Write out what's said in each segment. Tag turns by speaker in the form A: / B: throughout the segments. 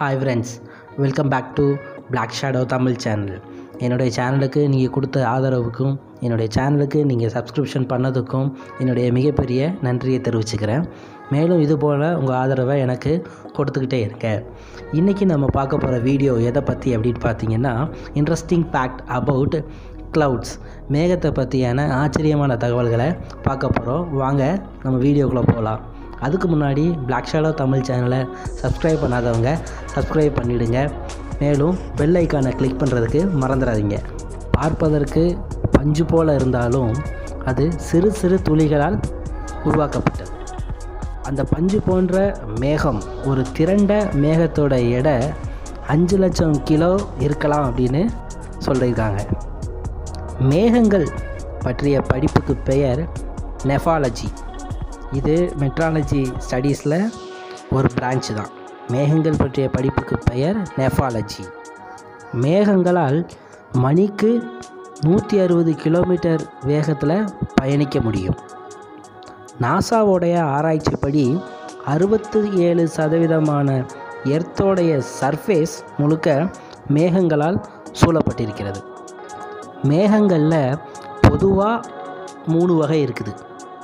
A: hi friends welcome back to Black shadow Tamil channel என்னுடைய சேனலுக்கு நீங்கள் கொடுத்த ஆதரவுக்கும் என்னுடைய சேனலுக்கு நீங்கள் சப்ஸ்கிரிப்ஷன் பண்ணதுக்கும் என்னுடைய மிகப்பெரிய நன்றியை தெரிவிச்சுக்கிறேன் மேலும் இதுபோல் உங்கள் ஆதரவை எனக்கு கொடுத்துக்கிட்டே இருங்க இன்றைக்கி நம்ம பார்க்க போகிற வீடியோ எதை பற்றி அப்படின்னு பார்த்தீங்கன்னா இன்ட்ரெஸ்டிங் ஃபேக்ட் அபவுட் க்ளவுட்ஸ் மேகத்தை பற்றியான ஆச்சரியமான தகவல்களை பார்க்க போகிறோம் வாங்க நம்ம வீடியோக்குள்ளே போகலாம் அதுக்கு முன்னாடி Black ஷேடோ தமிழ் சேனலை சப்ஸ்கிரைப் பண்ணாதவங்க சப்ஸ்கிரைப் பண்ணிவிடுங்க மேலும் பெல் ஐக்கானை கிளிக் பண்ணுறதுக்கு மறந்துடாதீங்க பார்ப்பதற்கு பஞ்சு போல இருந்தாலும் அது சிறு சிறு துளிகளால் உருவாக்கப்பட்டது அந்த பஞ்சு போன்ற மேகம் ஒரு திரண்ட மேகத்தோட எடை அஞ்சு லட்சம் கிலோ இருக்கலாம் அப்படின்னு சொல்லியிருக்காங்க மேகங்கள் பற்றிய படிப்புக்கு பெயர் நெஃபாலஜி இது மெட்ராலஜி ஸ்டடீஸில் ஒரு பிரான்ச் தான் மேகங்கள் பற்றிய படிப்புக்கு பெயர் நெஃபாலஜி மேகங்களால் மணிக்கு நூற்றி அறுபது கிலோமீட்டர் வேகத்தில் பயணிக்க முடியும் நாசாவோடைய ஆராய்ச்சிப்படி அறுபத்து ஏழு சதவீதமான எர்த்தோடைய சர்ஃபேஸ் முழுக்க மேகங்களால் சூழப்பட்டிருக்கிறது மேகங்களில் பொதுவாக மூணு வகை இருக்குது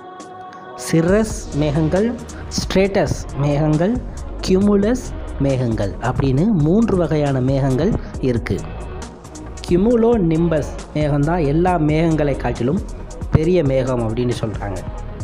A: சிரஸ் மேகங்கள் ஸ்ட்ரேட்டஸ் மேகங்கள் கியூமுலஸ் மேகங்கள் அப்படின்னு மூன்று வகையான மேகங்கள் இருக்குது கியூமுலோ நிம்பஸ் மேகம்தான் எல்லா மேகங்களை காட்டிலும் பெரிய மேகம் அப்படின்னு சொல்கிறாங்க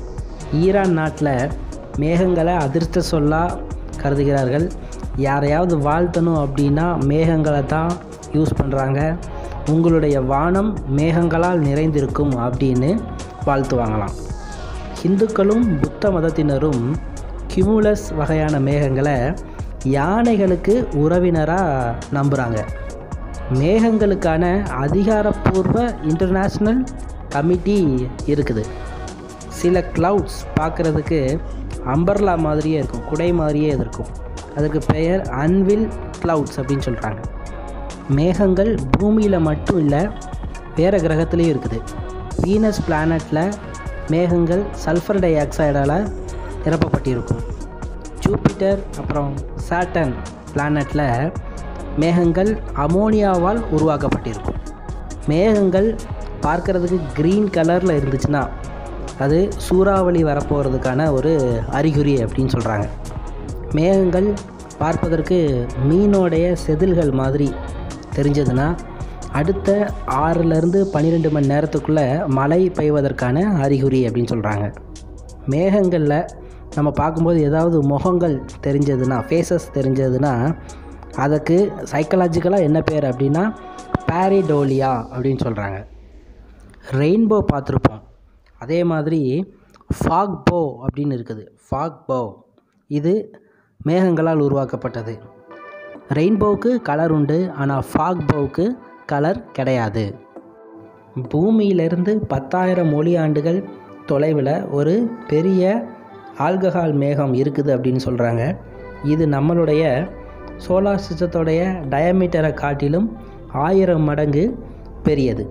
A: ஈரான் நாட்டில் மேகங்களை அதிர்ஷ்ட சொல்லாக கருதுகிறார்கள் யாரையாவது வாழ்த்தணும் அப்படின்னா மேகங்களை தான் யூஸ் பண்ணுறாங்க உங்களுடைய வானம் மேகங்களால் நிறைந்திருக்கும் அப்படின்னு வாழ்த்துவாங்களாம் இந்துக்களும் புத்த மதத்தினரும் கிமுலஸ் வகையான மேகங்களை யானைகளுக்கு உறவினராக நம்புகிறாங்க மேகங்களுக்கான அதிகாரப்பூர்வ இன்டர்நேஷ்னல் கமிட்டி இருக்குது சில க்ளவுட்ஸ் பார்க்குறதுக்கு அம்பர்லா மாதிரியே இருக்கும் குடை மாதிரியே இருக்கும் அதுக்கு பெயர் அன்வில் க்ளவுட்ஸ் அப்படின்னு சொல்கிறாங்க மேகங்கள் பூமியில் மட்டும் இல்லை வேறு கிரகத்துலேயும் இருக்குது வீனஸ் பிளானட்டில் மேகங்கள் சல்ஃபர் டை ஆக்சைடால் நிரப்பப்பட்டிருக்கும் ஜூபிட்டர் அப்புறம் சாட்டன் பிளானட்டில் மேகங்கள் அமோனியாவால் உருவாக்கப்பட்டிருக்கும் மேகங்கள் பார்க்குறதுக்கு க்ரீன் கலரில் இருந்துச்சுன்னா அது சூறாவளி வரப்போகிறதுக்கான ஒரு அறிகுறி அப்படின்னு சொல்கிறாங்க மேகங்கள் பார்ப்பதற்கு மீனோடைய செதில்கள் மாதிரி தெரிஞ்சதுன்னா அடுத்த ஆறுலேருந்து பன்னிரெண்டு மணி நேரத்துக்குள்ளே மழை பெய்வதற்கான அறிகுறி அப்படின்னு சொல்கிறாங்க மேகங்களில் நம்ம பார்க்கும்போது ஏதாவது முகங்கள் தெரிஞ்சதுன்னா ஃபேஸஸ் தெரிஞ்சதுன்னா அதுக்கு சைக்கலாஜிக்கலாக என்ன பேர் அப்படின்னா பேரிடோலியா அப்படின்னு சொல்கிறாங்க ரெயின்போ பார்த்துருப்போம் அதே மாதிரி ஃபாக் போ அப்படின்னு இருக்குது ஃபாக் போ இது மேகங்களால் உருவாக்கப்பட்டது ரெயின்போவுக்கு கலர் உண்டு ஆனால் ஃபாக் போவுக்கு கலர் கிடையாது பூமியிலிருந்து பத்தாயிரம் ஒளி ஆண்டுகள் தொலைவில் ஒரு பெரிய ஆல்கஹால் மேகம் இருக்குது அப்படின்னு சொல்கிறாங்க இது நம்மளுடைய சோலார் சிஸ்டத்தோடைய டயமீட்டரை காட்டிலும் ஆயிரம் மடங்கு பெரியது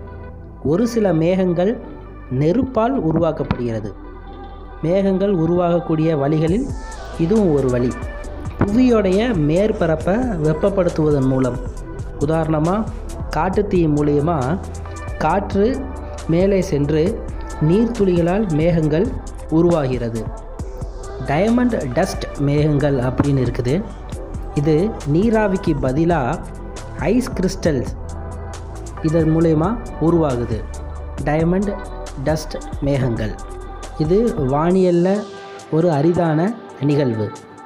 A: ஒரு சில மேகங்கள் நெருப்பால் உருவாக்கப்படுகிறது மேகங்கள் உருவாகக்கூடிய வழிகளில் இதுவும் ஒரு வழி புவியோடைய மேற்பரப்பை வெப்பப்படுத்துவதன் மூலம் உதாரணமாக காட்டுத்தீ மூலியமாக காற்று மேலே சென்று நீர்த்துளிகளால் மேகங்கள் உருவாகிறது டயமண்ட் டஸ்ட் மேகங்கள் அப்படின்னு இருக்குது இது நீராவிக்கு பதிலாக ஐஸ் கிறிஸ்டல்ஸ் இதன் மூலயமா உருவாகுது டயமண்ட் டஸ்ட் மேகங்கள் இது வானியலில் ஒரு அரிதான நிகழ்வு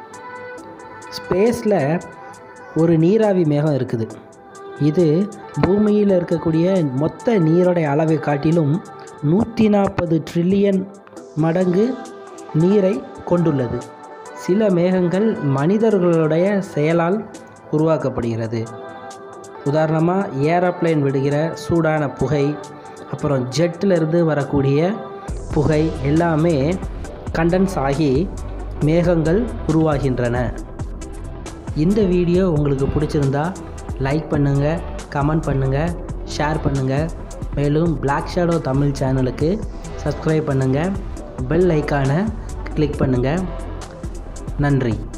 A: ஸ்பேஸில் ஒரு நீராவி மேகம் இருக்குது இது பூமியில் இருக்கக்கூடிய மொத்த நீரோடைய அளவை காட்டிலும் நூற்றி நாற்பது ட்ரில்லியன் மடங்கு நீரை கொண்டுள்ளது சில மேகங்கள் மனிதர்களுடைய செயலால் உருவாக்கப்படுகிறது உதாரணமாக ஏரோப்ளைன் விடுகிற சூடான புகை அப்புறம் ஜெட்டிலிருந்து வரக்கூடிய புகை எல்லாமே கண்டன்ஸ் ஆகி மேகங்கள் உருவாகின்றன இந்த வீடியோ உங்களுக்கு பிடிச்சிருந்தா லைக் பண்ணுங்கள் கமெண்ட் பண்ணுங்கள் ஷேர் பண்ணுங்கள் மேலும் Black ஷேடோ தமிழ் சேனலுக்கு சப்ஸ்கிரைப் பண்ணுங்கள் பெல் ஐக்கானை கிளிக் பண்ணுங்கள் நன்றி